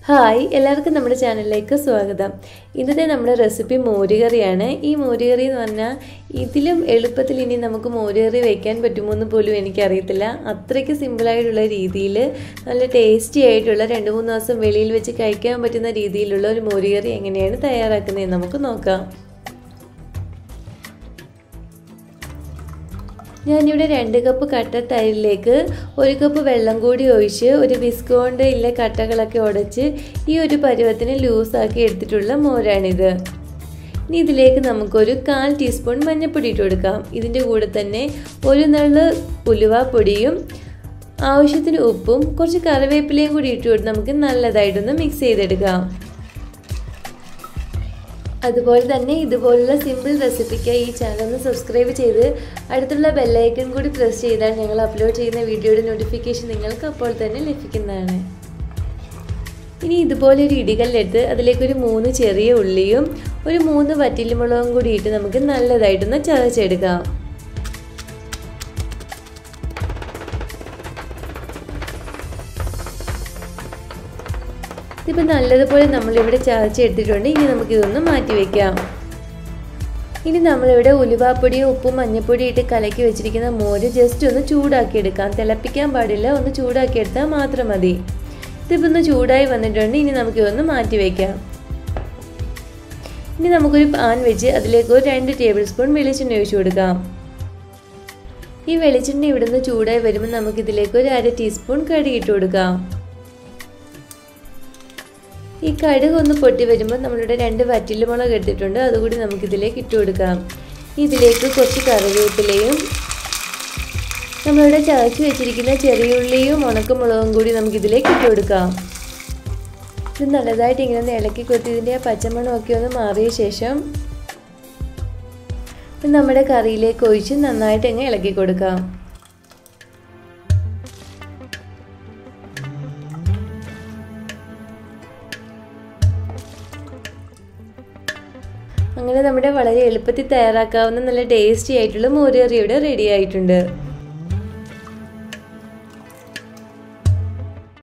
hi എല്ലാവർക്കും നമ്മുടെ ചാനലിലേക്ക് സ്വാഗതം ഇന്നത്തെ നമ്മുടെ റെസിപ്പി മോരുകറിയാണ് ഈ മോരുകറി എന്ന് പറഞ്ഞാൽ ഇതിലും എളുപ്പത്തിൽ ഇനി നമുക്ക് മോരുകറി വയ്ക്കാൻ പറ്റുമോ എന്ന് പോലും എനിക്കറിയത്തില്ല അത്രയ്ക്ക് സിമ്പിളായിട്ടുള്ള രീതിയിൽ നല്ല ടേസ്റ്റി ആയിട്ടുള്ള രണ്ട് മൂന്ന് ദിവസം വെളിയിൽ വെച്ച് കഴിക്കാൻ പറ്റുന്ന രീതിയിലുള്ള ഒരു മോരുകറി എങ്ങനെയാണ് തയ്യാറാക്കുന്നതെന്ന് നമുക്ക് നോക്കാം ഞാനിവിടെ രണ്ട് കപ്പ് കട്ട തൈരിലേക്ക് ഒരു കപ്പ് വെള്ളം കൂടി ഒഴിച്ച് ഒരു വിസ്ക് കൊണ്ട് ഇല്ല കട്ടകളൊക്കെ ഉടച്ച് ഈ ഒരു പരുവത്തിന് ലൂസാക്കി എടുത്തിട്ടുള്ള മോരാണിത് ഇനി ഇതിലേക്ക് നമുക്കൊരു കാൽ ടീസ്പൂൺ മഞ്ഞൾപ്പൊടി ഇട്ട് കൊടുക്കാം ഇതിൻ്റെ കൂടെ തന്നെ ഒരു നുള്ളു ഉലുവാപ്പൊടിയും ആവശ്യത്തിന് ഉപ്പും കുറച്ച് കറിവേപ്പിലയും കൂടി ഇട്ട് കൊടുത്ത് നമുക്ക് നല്ലതായിട്ടൊന്ന് മിക്സ് ചെയ്തെടുക്കാം അതുപോലെ തന്നെ ഇതുപോലുള്ള സിമ്പിൾ റെസിപ്പിക്ക് ഈ ചാനൽ ഒന്ന് സബ്സ്ക്രൈബ് ചെയ്ത് അടുത്തുള്ള ബെല്ലൈക്കൺ കൂടി പ്രസ് ചെയ്താൽ ഞങ്ങൾ അപ്ലോഡ് ചെയ്യുന്ന വീഡിയോയുടെ നോട്ടിഫിക്കേഷൻ നിങ്ങൾക്ക് അപ്പോൾ തന്നെ ലഭിക്കുന്നതാണ് ഇനി ഇതുപോലെ ഒരു ഇടികല്ലെടുത്ത് അതിലേക്കൊരു മൂന്ന് ചെറിയ ഉള്ളിയും ഒരു മൂന്ന് വറ്റിലുമുളകും കൂടി ഇട്ട് നമുക്ക് നല്ലതായിട്ടൊന്ന് ചതച്ചെടുക്കാം ഇതിപ്പോൾ നല്ലതുപോലെ നമ്മളിവിടെ ചതച്ചെടുത്തിട്ടുണ്ട് ഇനി നമുക്കിതൊന്ന് മാറ്റി വയ്ക്കാം ഇനി നമ്മളിവിടെ ഉലുവാപ്പൊടിയും ഉപ്പും മഞ്ഞപ്പൊടിയും ഇട്ട് കലക്കി വെച്ചിരിക്കുന്ന മോര് ജസ്റ്റ് ഒന്ന് ചൂടാക്കി എടുക്കാം തിളപ്പിക്കാൻ പാടില്ല ഒന്ന് ചൂടാക്കി എടുത്താൽ മാത്രം മതി ഇതിപ്പോൾ ഒന്ന് ചൂടായി വന്നിട്ടുണ്ട് ഇനി നമുക്കിതൊന്ന് മാറ്റി വയ്ക്കാം ഇനി നമുക്കൊരു പാൻ വെച്ച് അതിലേക്ക് ഒരു രണ്ട് ടേബിൾ സ്പൂൺ വെളിച്ചെണ്ണ ഒഴിച്ചു കൊടുക്കാം ഈ വെളിച്ചെണ്ണ ഇവിടുന്ന് ചൂടായി വരുമ്പോൾ നമുക്കിതിലേക്ക് ഒരു അര ടീസ്പൂൺ കടുക് ഇട്ട് കൊടുക്കാം ഈ കടുക് ഒന്ന് പൊട്ടി വരുമ്പോൾ നമ്മളിവിടെ രണ്ട് വറ്റിലുമുളക് എടുത്തിട്ടുണ്ട് അതുകൂടി നമുക്കിതിലേക്ക് ഇട്ട് കൊടുക്കാം ഇതിലേക്ക് കുറച്ച് കറിവേപ്പിലയും നമ്മളിവിടെ ചതച്ച് വെച്ചിരിക്കുന്ന ചെറിയുള്ളിയും ഉണക്കമുളകും കൂടി നമുക്കിതിലേക്ക് ഇട്ട് കൊടുക്കാം ഇത് നല്ലതായിട്ട് ഇങ്ങനെ ഒന്ന് ഇളക്കി കൊടുത്ത് ഇതിൻ്റെ പച്ചമണമൊക്കെ ഒന്ന് മാറിയ ശേഷം നമ്മുടെ കറിയിലേക്ക് ഒഴിച്ച് നന്നായിട്ട് അങ്ങ് ഇളക്കി കൊടുക്കാം അങ്ങനെ നമ്മുടെ വളരെ എളുപ്പത്തിൽ തയ്യാറാക്കാവുന്ന നല്ല ടേസ്റ്റി ആയിട്ടുള്ള മോരുകറി ഇവിടെ റെഡി ആയിട്ടുണ്ട്